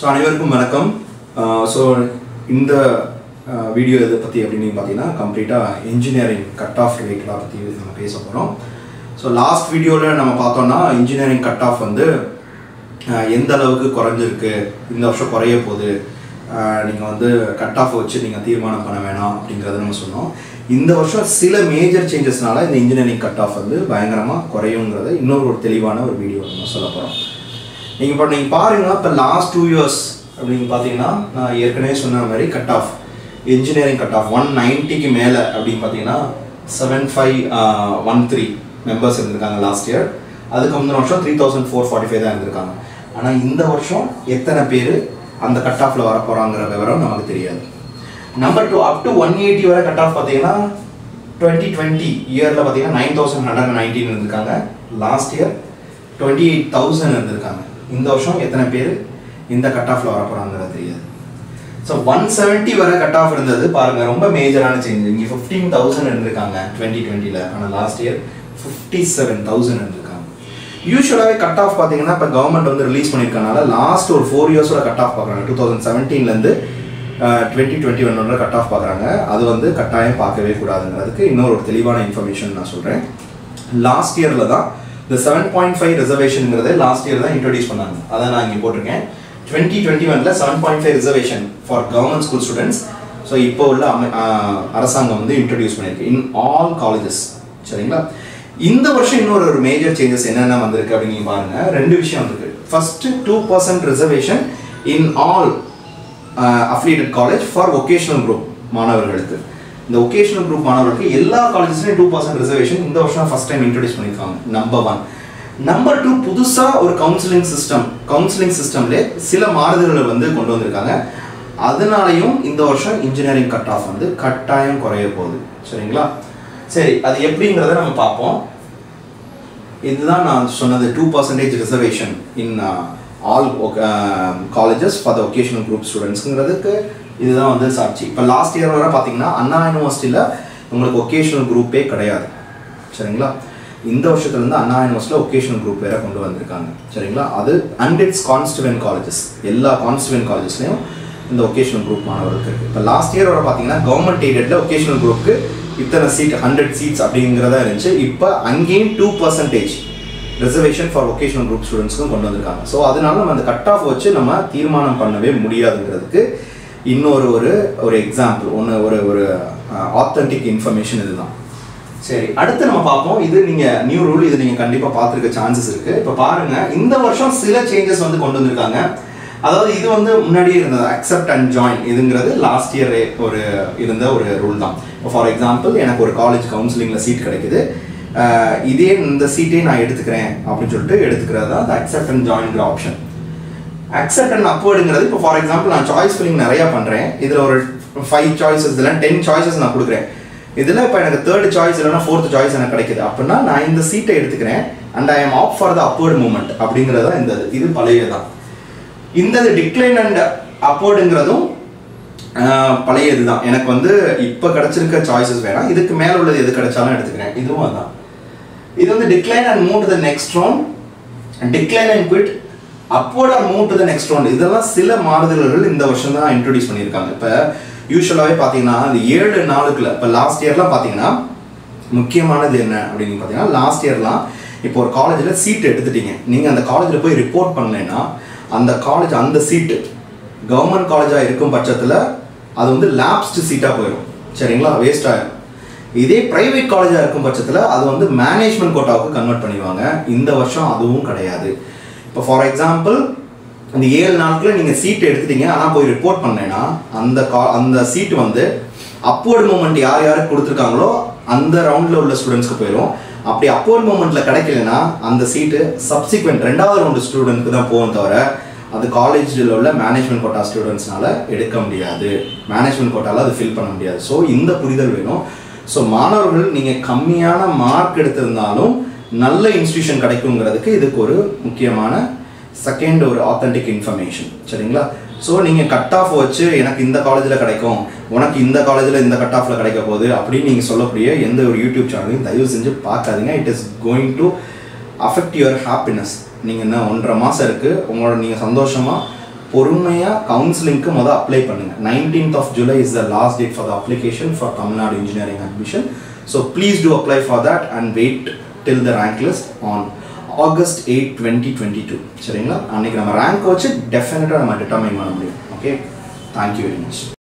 so அனைவருக்கும் வணக்கம் so இந்த வீடியோ இதை பற்றி அப்படின்னு பார்த்தீங்கன்னா கம்ப்ளீட்டாக இன்ஜினியரிங் கட் ஆஃப் ரிலேட்டடாக பற்றி நம்ம பேச போகிறோம் ஸோ லாஸ்ட் வீடியோவில் நம்ம பார்த்தோம்னா இன்ஜினியரிங் கட் ஆஃப் வந்து அஹ், எந்த அளவுக்கு குறைஞ்சிருக்கு இந்த வருஷம் குறைய போகுது நீங்கள் வந்து கட் ஆஃப் வச்சு நீங்கள் தீர்மானம் பண்ண வேணாம் அப்படிங்கிறத நம்ம சொன்னோம் இந்த வருஷம் சில மேஜர் சேஞ்சஸ்னால இந்த இன்ஜினியரிங் கட் ஆஃப் வந்து பயங்கரமாக குறையுங்கிறத இன்னொரு ஒரு தெளிவான ஒரு வீடியோ நம்ம சொல்ல போகிறோம் நீங்கள் இப்போ நீங்கள் பாருங்க இப்போ லாஸ்ட் டூ இயர்ஸ் அப்படின்னு பார்த்தீங்கன்னா நான் ஏற்கனவே சொன்ன மாதிரி cut off engineering cut off one நைன்ட்டிக்கு மேலே அப்படின்னு பார்த்தீங்கன்னா seven five one three members இருந்திருக்காங்க லாஸ்ட் இயர் அதுக்கு முந்தின வருஷம் three thousand four forty five தான் இருந்திருக்காங்க ஆனால் இந்த வருஷம் எத்தனை பேர் அந்த கட் ஆஃபில் வர போகிறாங்கிற விவரம் நமக்கு தெரியாது number two up to one eighty வரை கட் ஆஃப் பார்த்தீங்கன்னா டுவெண்ட்டி டுவெண்ட்டி இயரில் பார்த்தீங்கன்னா நைன் தௌசண்ட் ஹண்ட்ரட் நைன்டீன் இருந்திருக்காங்க last year twenty eight thousand இருந்திருக்காங்க இந்த வருஷம் எத்தனை பேர் இந்த கட் ஆஃபில் வர போகிறாங்கிறது தெரியாது ஸோ ஒன் செவன்ட்டி வரை கட் ஆஃப் இருந்தது பாருங்க ரொம்ப மேஜரான சேஞ்ச் இங்கே ஃபிஃப்டீன் தௌசண்ட் இருந்திருக்காங்க டுவெண்ட்டி டுவெண்ட்டியில் ஆனால் last year fifty seven thousand இருந்திருக்காங்க யூஸ்வலாகவே கட் ஆஃப் பார்த்தீங்கன்னா இப்போ கவர்மெண்ட் வந்து ரிலீஸ் பண்ணியிருக்கனால லாஸ்ட் ஒரு ஃபோர் இயர்ஸோட கட் ஆஃப் பார்க்குறாங்க டூ தௌசண்ட் செவன்டீன்லேருந்து டுவெண்ட்டி டுவெண்ட்டி ஒன்னோட கட் ஆஃப் பார்க்குறாங்க அது வந்து கட்டாயம் பார்க்கவே கூடாதுங்கிறதுக்கு இன்னொரு ஒரு தெளிவான இன்ஃபர்மேஷன் நான் சொல்கிறேன் லாஸ்ட் இயரில் தான் இந்த செவன் பாயிண்ட் ஃபைவ் ரிசர்வேஷனுங்கிறத லாஸ்ட் இயர் தான் இன்ட்ரடியூஸ் பண்ணாங்க அதை நான் இங்கே போட்டிருக்கேன் டுவெண்ட்டி டுவெண்ட்டி ஒனில் seven point five reservation for government school students so இப்போ உள்ள அமை ஆஹ் அரசாங்கம் வந்து இன்ட்ரடியூஸ் பண்ணியிருக்கு இன் ஆல் காலேஜஸ் சரிங்களா இந்த வருஷம் இன்னொரு ஒரு மேஜர் சேஞ்சஸ் என்னென்ன வந்திருக்கு அப்படின்னு நீங்க பாருங்க ரெண்டு விஷயம் வந்திருக்கு first two percent reservation in all affiliated college for vocational group மாணவர்களுக்கு இந்த ஒகேஷனல் குரூப் மாணவர்களுக்கு எல்லா காலேஜஸ்லையும் டூ பர்சன்ட் ரிசர்வேஷன் இந்த வருஷம் ஃபர்ஸ்ட் டைம் இன்ட்ரடியூஸ் பண்ணியிருக்காங்க நம்பர் ஒன் நம்பர் டூ புதுசாக ஒரு கவுன்சிலிங் சிஸ்டம் கவுன்சிலிங் சிஸ்டம்ல சில மாறுதல்களை வந்து கொண்டு வந்திருக்காங்க அதனாலையும் இந்த வருஷம் இன்ஜினியரிங் கட் ஆஃப் வந்து கட்டாயம் குறைய போகுது சரிங்களா சரி அது எப்படிங்கிறத நம்ம பார்ப்போம் இதுதான் நான் சொன்னது two percentage reservation in all colleges for the vocational group ஸ்டூடெண்ட்ஸுங்கிறதுக்கு இதுதான் வந்து சாட்சி இப்போ லாஸ்ட் இயர் வரை பார்த்தீங்கன்னா அண்ணா யூனிவர்சிட்டியில் உங்களுக்கு ஒகேஷனல் குரூப்பே கிடையாது சரிங்களா இந்த வருஷத்துலேருந்து அண்ணா யூனிவர்சிட்டியில் ஒகேஷனல் குரூப் வேற கொண்டு வந்திருக்காங்க சரிங்களா அது அண்ட் இட்ஸ் கான்ஸ்டிவென்ட் காலேஜஸ் எல்லா கான்ஸ்டிவென்ட் காலேஜஸ்லையும் இந்த ஒகேஷனல் குரூப் மாணவர்களுக்கு இருக்குது இப்போ லாஸ்ட் இயர் வரை பார்த்தீங்கன்னா கவர்மெண்ட் எய்டெட்டில் ஒகேஷனல் குரூப்புக்கு இத்தனை சீட் ஹண்ட்ரட் சீட்ஸ் அப்படிங்கிறதா இருந்துச்சு இப்போ அங்கேயும் two percentage reservation for vocational group ஸ்டூடெண்ட்ஸ்க்கும் கொண்டு வந்திருக்காங்க ஸோ அதனால நம்ம அந்த கட் ஆஃப் வச்சு நம்ம தீர்மானம் பண்ணவே முடியாதுங்கிறதுக்கு இன்னொரு ஒரு ஒரு எக்ஸாம்பிள் ஒன்று ஒரு ஒரு ஆத்தென்டிக் இன்ஃபர்மேஷன் இதுதான் சரி அடுத்து நம்ம பார்ப்போம் இது நீங்க நியூ ரூல் இது நீங்க கண்டிப்பா பார்த்துருக்க சான்சஸ் இருக்கு இப்போ பாருங்க இந்த வருஷம் சில சேஞ்சஸ் வந்து கொண்டு வந்திருக்காங்க அதாவது இது வந்து முன்னாடியே இருந்தது அக்செப்ட் அண்ட் ஜாயின் இதுங்கிறது லாஸ்ட் இயர் ஒரு இருந்த ஒரு ரூல் தான் ஃபார் எக்ஸாம்பிள் எனக்கு ஒரு காலேஜ் கவுன்சிலிங்ல சீட் கிடைக்குது அஹ் இதே இந்த சீட்டே நான் எடுத்துக்கிறேன் அப்படின்னு சொல்லிட்டு எடுத்துக்கிறது தான் அந்த அக்செப்ட் அண்ட் ஜாயின்ங்கிற ஆப்ஷன் அக்செப்ட் அண்ட் அப்வர்டுங்கிறது இப்போ ஃபார் எக்ஸாம்பிள் நான் சாய்ஸ் ஃபில்லிங் நிறையா பண்ணுறேன் இதில் ஒரு ஃபைவ் சாய்ஸஸ் இல்லை டென் சாய்ஸஸ் நான் கொடுக்குறேன் இதில் இப்போ எனக்கு தேர்ட் சாய்ஸ் இல்லைனா ஃபோர்த் சாய்ஸ் எனக்கு கிடைக்குது அப்படின்னா நான் இந்த சீட்டை எடுத்துக்கிறேன் and I am opt for the upward movement அப்படிங்கிறது தான் இந்த இது பழைய தான் இந்த டிக்ளைன் அண்ட் அப்வர்டுங்கிறதும் பழைய இதுதான் எனக்கு வந்து இப்போ கிடைச்சிருக்க சாய்ஸஸ் வேணாம் இதுக்கு மேலே உள்ளது எது கிடைச்சாலும் எடுத்துக்கிறேன் இதுவும் அதான் இது வந்து decline and move to the next round decline and quit upward or move to the next round இதெல்லாம் சில மாறுதல்கள் இந்த வருஷம் தான் இன்ட்ரடியூஸ் பண்ணியிருக்காங்க இப்போ யூஸ்வலாகவே பார்த்தீங்கன்னா அந்த ஏழு நாளுக்குள்ள இப்போ லாஸ்ட் இயர்லாம் பார்த்தீங்கன்னா முக்கியமானது என்ன அப்படின்னு பார்த்தீங்கன்னா லாஸ்ட் இயர்லாம் இப்போ ஒரு காலேஜில் சீட் எடுத்துட்டீங்க நீங்கள் அந்த காலேஜில் போய் ரிப்போர்ட் பண்ணலைன்னா அந்த காலேஜ் அந்த சீட்டு கவர்மெண்ட் காலேஜாக இருக்கும் பட்சத்தில் அது வந்து லேப்ஸ்டு சீட்டாக போயிடும் சரிங்களா வேஸ்ட் ஆகிடும் இதே பிரைவேட் காலேஜாக இருக்கும் பட்சத்தில் அது வந்து மேனேஜ்மெண்ட் கோட்டாவுக்கு கன்வெர்ட் பண்ணிடுவாங்க இந்த வருஷம் அதுவும் கிடையாது இப்போ ஃபார் எக்ஸாம்பிள் இந்த ஏழு நாட்களில் நீங்கள் சீட் எடுத்துட்டீங்க ஆனால் போய் ரிப்போர்ட் பண்ணேன்னா அந்த கா அந்த சீட்டு வந்து அப்வர்ட் மூமெண்ட் யார் யாருக்கு கொடுத்துருக்காங்களோ அந்த ரவுண்டில் உள்ள ஸ்டூடெண்ட்ஸ்க்கு போயிடும் அப்படி அப்வர்ட் மூமெண்ட்டில் கிடைக்கலனா அந்த சீட்டு சப்சிக்வெண்ட் ரெண்டாவது ரவுண்டு ஸ்டூடெண்ட்க்கு தான் போகும் தவிர அது காலேஜில் உள்ள மேனேஜ்மெண்ட் கோட்டா ஸ்டூடெண்ட்ஸ்னால எடுக்க முடியாது மேனேஜ்மெண்ட் கோட்டாவில் அது ஃபில் பண்ண முடியாது ஸோ இந்த புரிதல் வேணும் ஸோ மாணவர்கள் நீங்கள் கம்மியான மார்க் எடுத்திருந்தாலும் நல்ல இன்ஸ்டியூஷன் கிடைக்குங்கிறதுக்கு இதுக்கு ஒரு முக்கியமான செகண்ட் ஒரு ஆத்தென்டிக் இன்ஃபர்மேஷன் சரிங்களா ஸோ நீங்கள் கட் ஆஃப் வச்சு எனக்கு இந்த காலேஜில் கிடைக்கும் உனக்கு இந்த காலேஜில் இந்த கட் ஆஃபில் கிடைக்க போகுது அப்படின்னு நீங்கள் சொல்லக்கூடிய எந்த ஒரு யூடியூப் சேனலையும் தயவு செஞ்சு பார்க்காதீங்க it is going to affect your happiness நீங்கள் என்ன ஒன்றரை மாதம் இருக்குது உங்களோட நீங்கள் சந்தோஷமாக பொறுமையாக கவுன்சிலிங்க்கு மொதல் அப்ளை பண்ணுங்கள் nineteenth of July is the last date for the application for Tamil Nadu engineering admission so please do apply for that and wait till the rank list on August eight twenty twenty two சரிங்களா அன்றைக்கி நம்ம rank வச்சு டெஃபினட்டாக நம்ம determine பண்ண முடியும் okay thank you very much